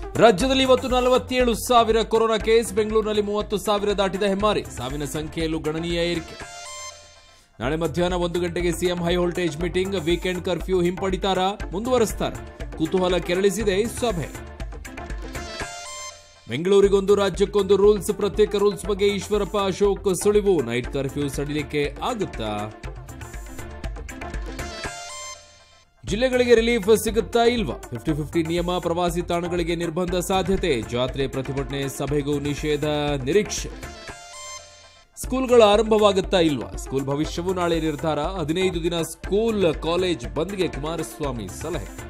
ರಾಜ್ಯದಲ್ಲಿ ಇವತ್ತು ನಲವತ್ತೇಳು ಸಾವಿರ ಕೊರೋನಾ ಕೇಸ್ ಬೆಂಗಳೂರಿನಲ್ಲಿ ಮೂವತ್ತು ಸಾವಿರ ದಾಟಿದ ಹೆಮ್ಮಾರಿ ಸಾವಿನ ಸಂಖ್ಯೆಯಲ್ಲೂ ಗಣನೀಯ ಏರಿಕೆ ನಾಳೆ ಮಧ್ಯಾಹ್ನ ಒಂದು ಗಂಟೆಗೆ CM high voltage meeting weekend curfew ಹಿಂಪಡಿತಾರಾ ಮುಂದುವರೆಸ್ತಾರೆ ಕುತೂಹಲ ಕೆರಳಿಸಿದೆ ಸಭೆ ಬೆಂಗಳೂರಿಗೊಂದು ರಾಜ್ಯಕ್ಕೊಂದು ರೂಲ್ಸ್ ಪ್ರತ್ಯೇಕ ರೂಲ್ಸ್ ಬಗ್ಗೆ ಈಶ್ವರಪ್ಪ ಅಶೋಕ್ ಸುಳಿವು ನೈಟ್ ಕರ್ಫ್ಯೂ ಸಡಿಲಿಕ್ಕೆ ಆಗುತ್ತಾ ಜಿಲ್ಲೆಗಳಿಗೆ ರಿಲೀಫ್ ಸಿಗುತ್ತಾ ಇಲ್ವಾ ಫಿಫ್ಟಿ ಫಿಫ್ಟಿ ನಿಯಮ ಪ್ರವಾಸಿ ತಾಣಗಳಿಗೆ ನಿರ್ಬಂಧ ಸಾಧ್ಯತೆ ಜಾತ್ರೆ ಪ್ರತಿಭಟನೆ ಸಭೆಗೂ ನಿಷೇಧ ನಿರೀಕ್ಷೆ ಸ್ಕೂಲ್ಗಳು ಆರಂಭವಾಗುತ್ತಾ ಇಲ್ವಾ ಸ್ಕೂಲ್ ಭವಿಷ್ಯವು ನಾಳೆ ನಿರ್ಧಾರ ಹದಿನೈದು ದಿನ ಸ್ಕೂಲ್ ಕಾಲೇಜ್ ಬಂದ್ಗೆ ಕುಮಾರಸ್ವಾಮಿ ಸಲಹೆ